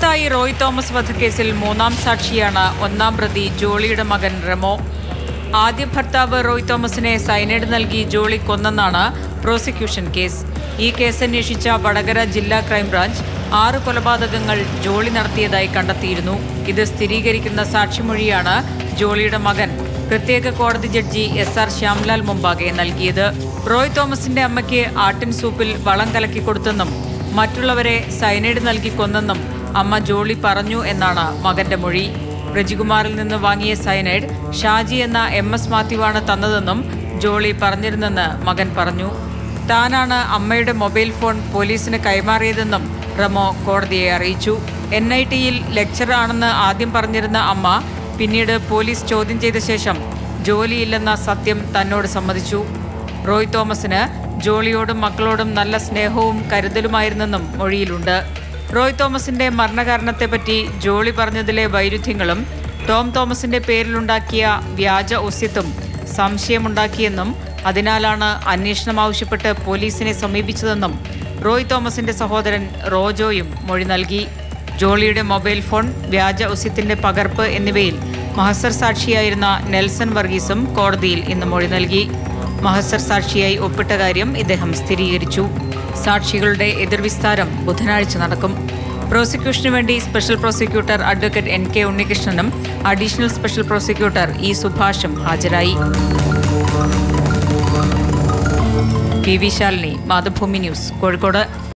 കൂട്ടായി റോയ് തോമസ് വധക്കേസിൽ മൂന്നാം സാക്ഷിയാണ് ഒന്നാം പ്രതി ജോളിയുടെ മകൻ റെമോ ആദ്യ ഭർത്താവ് റോയ് തോമസിനെ സൈനൈഡ് നൽകി ജോളി കൊന്നെന്നാണ് പ്രോസിക്യൂഷൻ കേസ് ഈ കേസ് അന്വേഷിച്ച വടകര ജില്ലാ ക്രൈംബ്രാഞ്ച് ആറ് കൊലപാതകങ്ങൾ ജോളി നടത്തിയതായി കണ്ടെത്തിയിരുന്നു ഇത് സ്ഥിരീകരിക്കുന്ന സാക്ഷിമൊഴിയാണ് ജോളിയുടെ മകൻ പ്രത്യേക കോടതി ജഡ്ജി എസ് ആർ ശ്യാംലാൽ മുമ്പാകെ നൽകിയത് റോയ് തോമസിന്റെ അമ്മയ്ക്ക് ആട്ടിൻ സൂപ്പിൽ വളം കലക്കി കൊടുത്തെന്നും മറ്റുള്ളവരെ സൈനൈഡ് നൽകി കൊന്നെന്നും അമ്മ ജോളി പറഞ്ഞു എന്നാണ് മകന്റെ മൊഴി ബ്രജികുമാറിൽ നിന്ന് വാങ്ങിയ സൈനൈഡ് ഷാജി എന്ന എം എസ് മാത്യുവാണ് തന്നതെന്നും ജോളി പറഞ്ഞിരുന്നെന്ന് മകൻ പറഞ്ഞു താനാണ് അമ്മയുടെ മൊബൈൽ ഫോൺ പോലീസിന് കൈമാറിയതെന്നും റമോ കോടതിയെ അറിയിച്ചു എൻ ഐ ടിയിൽ ലെക്ചറാണെന്ന് ആദ്യം പറഞ്ഞിരുന്ന അമ്മ പിന്നീട് പോലീസ് ചോദ്യം ചെയ്ത ശേഷം ജോലിയില്ലെന്ന സത്യം തന്നോട് സമ്മതിച്ചു റോയ് തോമസിന് ജോളിയോടും മക്കളോടും നല്ല സ്നേഹവും കരുതലുമായിരുന്നെന്നും മൊഴിയിലുണ്ട് റോയ് തോമസിന്റെ മരണകാരണത്തെപ്പറ്റി ജോളി പറഞ്ഞതിലെ വൈരുദ്ധ്യങ്ങളും ടോം തോമസിന്റെ പേരിലുണ്ടാക്കിയ വ്യാജ ഒസ്യത്തും സംശയമുണ്ടാക്കിയെന്നും അതിനാലാണ് അന്വേഷണം ആവശ്യപ്പെട്ട് പോലീസിനെ സമീപിച്ചതെന്നും റോയ് തോമസിന്റെ സഹോദരൻ റോജോയും മൊഴി നൽകി ജോളിയുടെ മൊബൈൽ ഫോൺ വ്യാജ ഒസ്യത്തിന്റെ പകർപ്പ് എന്നിവയിൽ മഹസർ സാക്ഷിയായിരുന്ന നെൽസൺ വർഗീസും കോടതിയിൽ ഇന്ന് മൊഴി നൽകി മഹസർ സാക്ഷിയായി ഒപ്പിട്ട കാര്യം ഇദ്ദേഹം സ്ഥിരീകരിച്ചു സാക്ഷികളുടെ എതിർവിസ്താരം ബുധനാഴ്ച നടക്കും പ്രോസിക്യൂഷനു വേണ്ടി special prosecutor advocate N K ഉണ്ണികൃഷ്ണനും അഡീഷണൽ സ്പെഷ്യൽ പ്രോസിക്യൂട്ടർ ഇ സുഭാഷും ഹാജരായി P V Shalini Mathrubhumi news Kozhikode